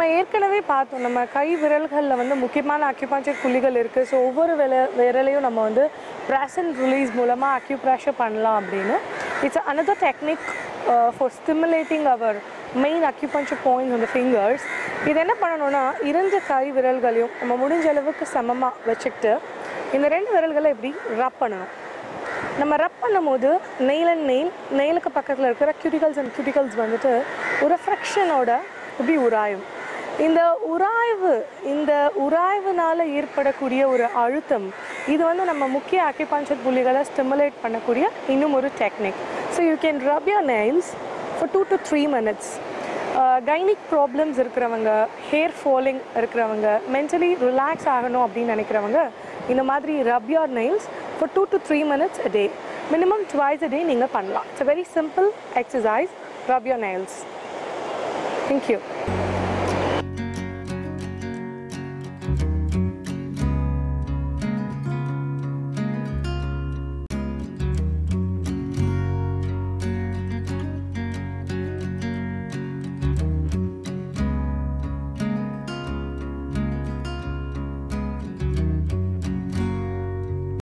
ஏற்கனவே பார்த்தோம் நம்ம கை விரல்களில் வந்து முக்கியமான அக்யூபஞ்சர் புள்ளிகள் இருக்குது ஸோ ஒவ்வொரு விர விரலையும் நம்ம வந்து ப்ரெஸ் அண்ட் ரிலீஸ் மூலமாக அக்யூப்ரெஷர் பண்ணலாம் அப்படின்னு it's another technique for stimulating our main acupuncture points அந்த ஃபிங்கர்ஸ் இது என்ன பண்ணணும்னா இரண்டு கை விரல்களையும் நம்ம முடிஞ்ச அளவுக்கு சமமாக வச்சுக்கிட்டு இந்த ரெண்டு விரல்களை இப்படி ரப் பண்ணணும் நம்ம ரப் பண்ணும்போது நெயில் அண்ட் நெயில் நெயிலுக்கு பக்கத்தில் இருக்கிற கியூட்டிகல்ஸ் அண்ட் கியூட்டிகல்ஸ் வந்துட்டு ஒரு ஃப்ரிக்ஷனோட இப்படி உராயும் இந்த உராய்வு இந்த உராய்வுனால ஏற்படக்கூடிய ஒரு அழுத்தம் இது வந்து நம்ம முக்கிய அக்கிபஞ்சர் புள்ளிகளை ஸ்டிமுலேட் பண்ணக்கூடிய இன்னும் ஒரு technique so you can rub your nails for two to three minutes gynaec problems இருக்கிறவங்க ஹேர் ஃபாலிங் இருக்கிறவங்க மென்டலி ரிலாக்ஸ் ஆகணும் அப்படின்னு நினைக்கிறவங்க இந்த மாதிரி rub your nails for two to three minutes a day minimum twice a day நீங்கள் பண்ணலாம் it's a very simple exercise rub your nails thank you